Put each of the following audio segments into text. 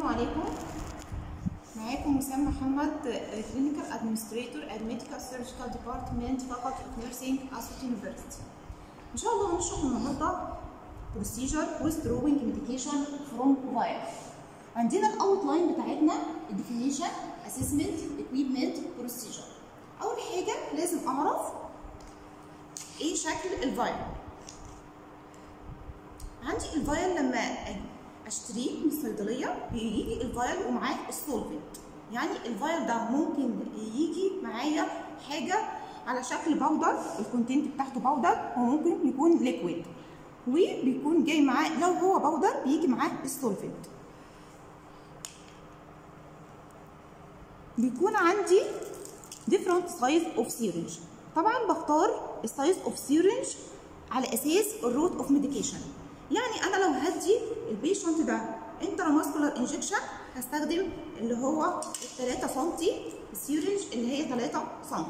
عليكم معاكم وسام محمد كلينيكال ادمنستريتور ات ميديكال سيرجيكال ديبارتمنت فقط اوف نيرسينج اسوت يونيفرسيتي ان شاء الله هنشرح النهارده بروسيجر withdrawing medication from virus عندنا الاوت لاين بتاعتنا الديفينيشن اسسمنت equipment بروسيجر اول حاجه لازم اعرف ايه شكل الفايل عندي الفايل لما اشتريه من الصيدليه بيجي الفايل ومعاه السولفنت يعني الفايل ده ممكن يجي معايا حاجه على شكل باودر الكونتنت بتاعته باودر وممكن يكون ليكويد وبيكون جاي معاه لو هو باودر بيجي معاه السولفنت بيكون عندي different size of syringe طبعا بختار السايز اوف سيرنج على اساس الروت اوف ميديكيشن يعني انا لو هدي البيشنت ده انتراماسكولار انجكشن هستخدم اللي هو ال 3 سم السيرنج اللي هي 3 سم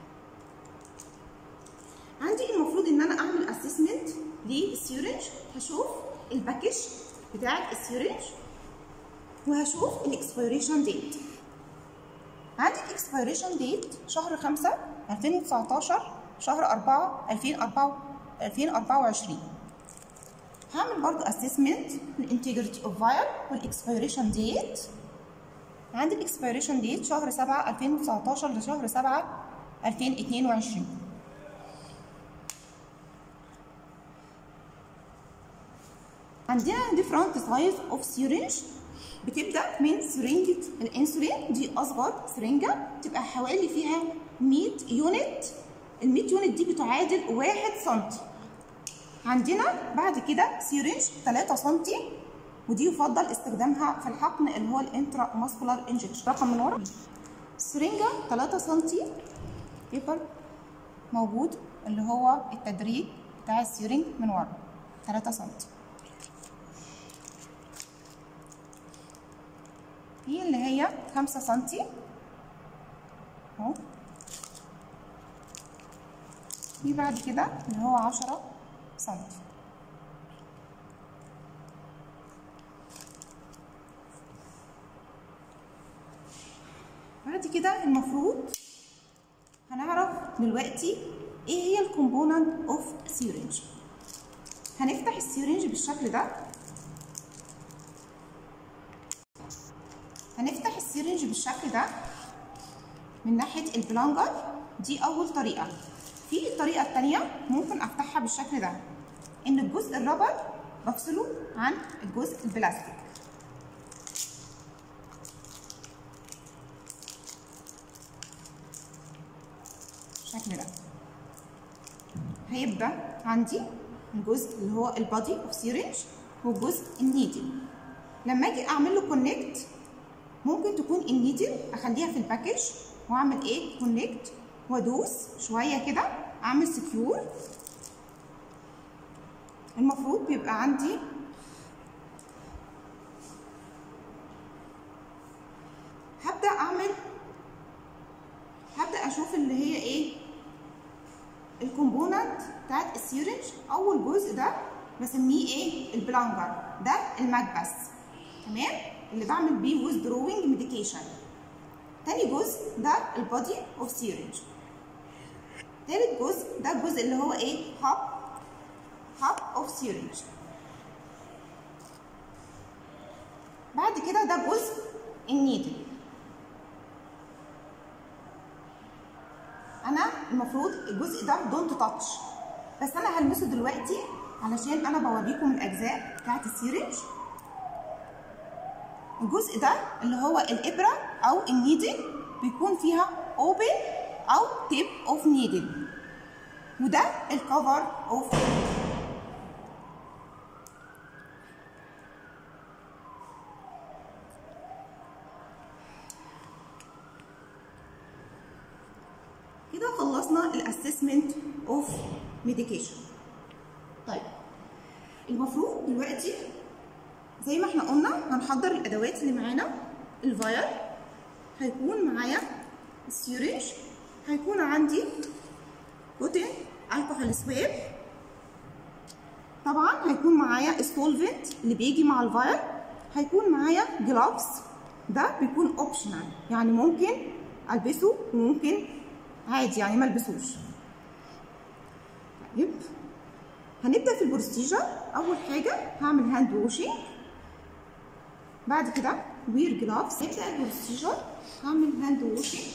عندي المفروض ان انا اعمل اسسمنت للسيرنج هشوف الباكج بتاعت السيرنج وهشوف الاكسبيريشن ديت عندي الاكسبيريشن ديت شهر 5 2019 شهر 4 2004 2024 هعمل برضو اسسمنت للانتجريتي اوف فاير والاكسبيريشن ديت عندي الاكسبيريشن ديت شهر 7 2019 لشهر 7 2022 عندنا different size of syringe بتبدا من سرنجة الانسولين دي اصغر سرنجة تبقى حوالي فيها 100 يونت ال 100 يونت دي بتعادل 1 سم عندنا بعد كده سيرنج 3 سم ودي يفضل استخدامها في الحقن اللي هو الانترا ماسكولار انجكشن رقم من ورا سرنجة 3 سم بيبر موجود اللي هو التدريج بتاع السيرنج من ورا 3 سم دي اللي هي خمسة سنتي اهو دي بعد كده اللي هو عشرة سنتي بعد كده المفروض هنعرف دلوقتي ايه هي الكومبوننت اوف سيرنج هنفتح السيرنج بالشكل ده هنفتح السيرنج بالشكل ده من ناحية البلانجر دي أول طريقة في الطريقة التانية ممكن أفتحها بالشكل ده إن الجزء الربر بفصله عن الجزء البلاستيك بالشكل ده هيبقى عندي الجزء اللي هو البادي اوف سيرنج والجزء النيدل لما اجي اعمل له كونكت ممكن تكون النيدل اخليها في الباكج واعمل ايه كونكت وادوس شويه كده اعمل سكيور المفروض بيبقى عندي هبدا اعمل هبدا اشوف اللي هي ايه الكومبوننت بتاعت السيرنج اول جزء ده بسميه ايه البلانجر ده المكبس تمام اللي بعمل بيه withdrawing ميديكيشن تاني جزء ده البادي اوف سيرنج تالت جزء ده الجزء اللي هو ايه هاب هاب اوف سيرنج بعد كده ده جزء النيدل انا المفروض الجزء ده دونت تاتش بس انا هلمسه دلوقتي علشان انا بوريكم الاجزاء بتاعت السيرنج الجزء ده اللي هو الإبرة أو النيدل بيكون فيها open أو tip of needle وده الكفر اوف كده خلصنا الاسسمنت اوف ميديكيشن طيب المفروض دلوقتي زي ما احنا قلنا هنحضر الادوات اللي معانا الفاير هيكون معايا السيرنج هيكون عندي كوتن الكحول سواب طبعا هيكون معايا السولفنت اللي بيجي مع الفاير هيكون معايا جلافز ده بيكون اوبشنال يعني ممكن البسه وممكن عادي يعني ما البسوش طيب هنبدا في البروسيجر اول حاجه هعمل هاند واشنج بعد كده وير جلافز نبدا البروسيجر هعمل هاند واشنج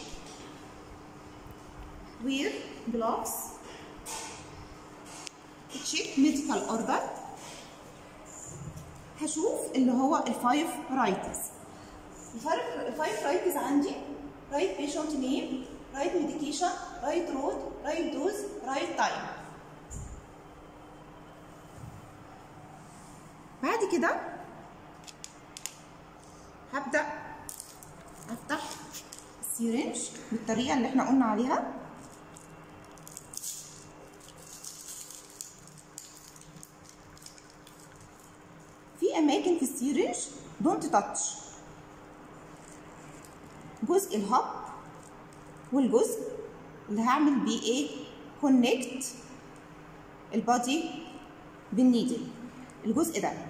وير جلافز تشيك ميديكال اوردر هشوف اللي هو الفايف رايتس الفايف رايتس عندي رايت بيشنت نيم رايت ميديكيشن رايت رود رايت دوز رايت تايم بعد كده هبدأ أفتح السيرنج بالطريقة اللي احنا قلنا عليها في أماكن في السيرنج دونت تاتش جزء الهب والجزء اللي هعمل بيه ايه كونكت البادي بالنيدل الجزء ده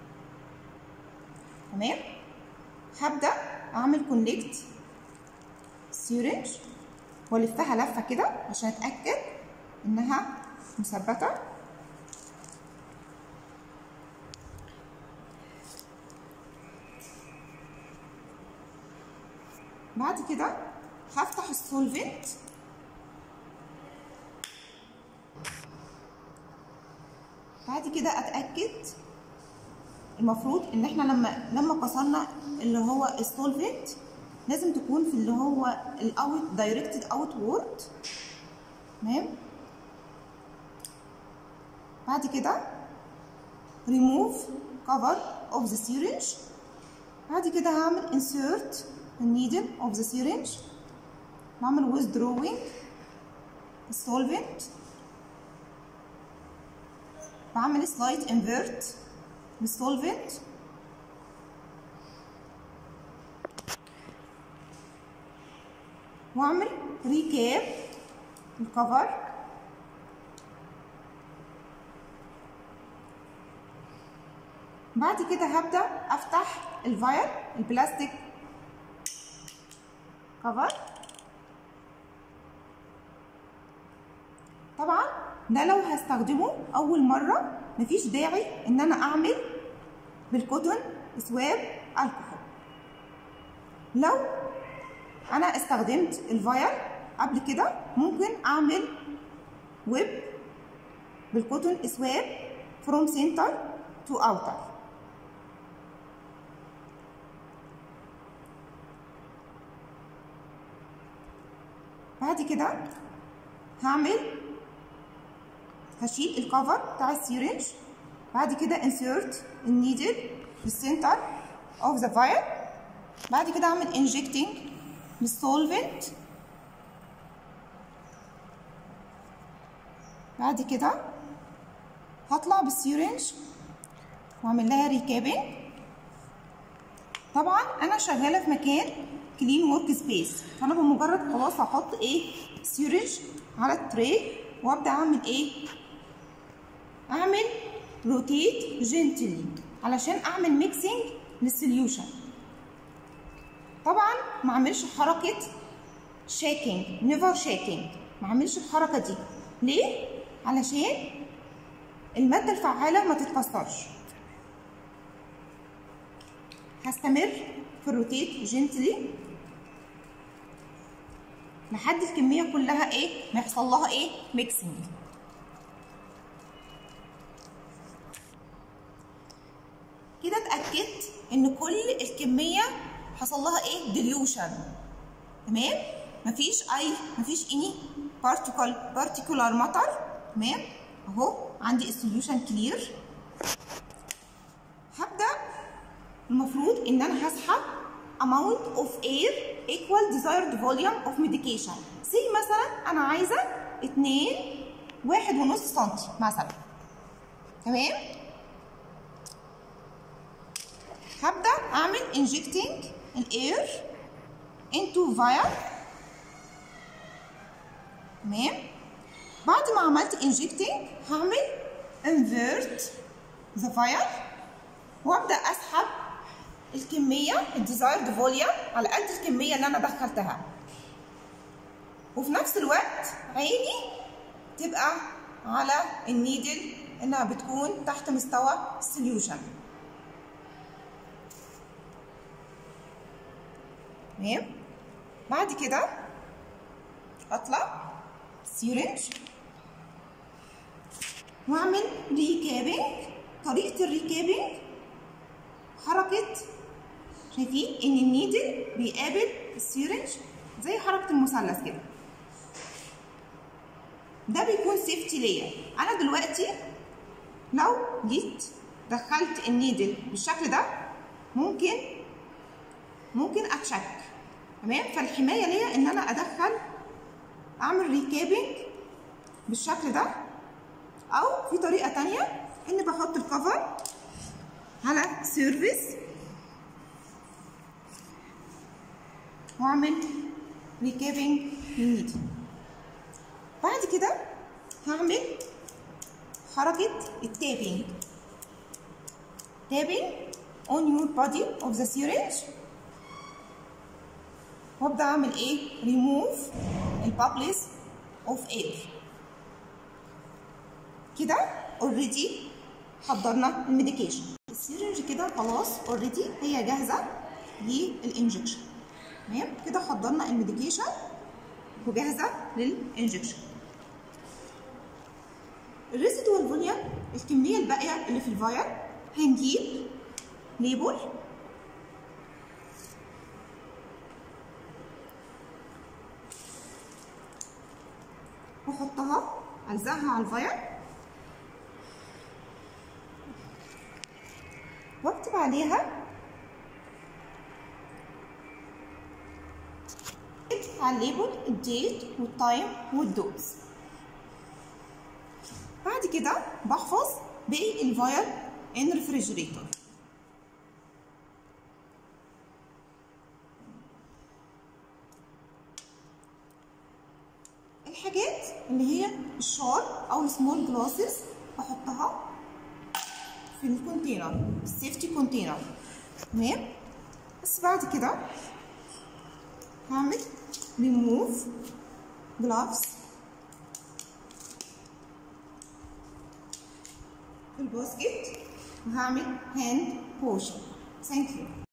تمام هبدا اعمل كونكت سيرنج والفها لفه كده عشان اتاكد انها مثبته بعد كده هفتح السولفنت بعد كده اتاكد المفروض ان احنا لما لما كسرنا اللي هو السولفنت لازم تكون في اللي هو الاوت دايركتد اوت وورد تمام بعد كده remove cover of the syringe بعد كده هعمل insert the needle of the syringe بعمل withdrawing السولفنت بعمل سلايد انفيرت بالسولفنت واعمل ريكاب الكفر بعد كده هبدا افتح الفاير البلاستيك كفر طبعا ده لو هستخدمه اول مره مفيش داعي ان انا اعمل بالكوتون سواب الكحول لو انا استخدمت الفاير قبل كده ممكن اعمل ويب بالكوتون سواب فروم سنتر تو اوتر بعد كده هعمل هشيل الكفر بتاع السيرنج بعد كده insert النيدل في السنتر of the vial بعد كده اعمل injecting بالسولفنت بعد كده هطلع بالسيرنج واعمل لها ريكابينج طبعا انا شغاله في مكان كلين ورك سبيس فانا بمجرد خلاص هحط ايه سيرنج على التري وابدا اعمل ايه اعمل روتيت جنتلي علشان اعمل ميكسينج للسوليوشن طبعا ما اعملش حركه شيكينج نيفر شيكينج ما اعملش الحركه دي ليه علشان الماده الفعاله ما تتكسرش هستمر في الروتيت جنتلي لحد الكميه كلها ايه ما يحصل لها ايه ميكسينج كده اتاكدت ان كل الكميه حصل لها ايه ديليوشن تمام مفيش اي مفيش اني بارتيكل بارتيكولار ماتر تمام اهو عندي السوليوشن كلير هبدا المفروض ان انا هسحب amount of air equal desired volume of medication سي مثلا انا عايزه 2 واحد ونص سنتي مثلا تمام هبدا اعمل injecting الاير into vial تمام بعد ما عملت injecting هعمل invert the vial وابدا اسحب الكميه الديزايرد فوليوم على قد الكميه اللي انا دخلتها وفي نفس الوقت عيني تبقى على النيدل انها بتكون تحت مستوى السوليوشن تمام بعد كده اطلع سيرنج واعمل ريكابنج طريقه الريكابنج حركه شايفين ان النيدل بيقابل السيرنج زي حركه المثلث كده ده بيكون سيفتي ليا انا دلوقتي لو جيت دخلت النيدل بالشكل ده ممكن ممكن اتشك تمام فالحمايه ليا ان انا ادخل اعمل ريكابنج بالشكل ده او في طريقه تانية ان بحط الكفر على سيرفيس واعمل ريكابنج للنيدل بعد كده هعمل حركة التابينج تابينج on your body of the syringe وابدا اعمل ايه remove البابلس of air كده اوريدي حضرنا الميديكيشن السيرنج كده خلاص اوريدي هي جاهزه للانجكشن تمام كده حضرنا الميديكيشن وجاهزه للانجكشن الريزيدوال فوليوم الكميه الباقيه اللي في الفاير هنجيب ليبل واحطها الزقها على الفاير واكتب عليها على الليبل الديت والتايم والدوز بعد كده بحفظ باقي الفايل ان ريفريجريتور الحاجات اللي هي الشار او السمول جلاسز بحطها في الكونتينر السيفتي كونتينر تمام بس بعد كده هعمل ريموف جلافز في الباسكت وهعمل هاند بوشن ثانك يو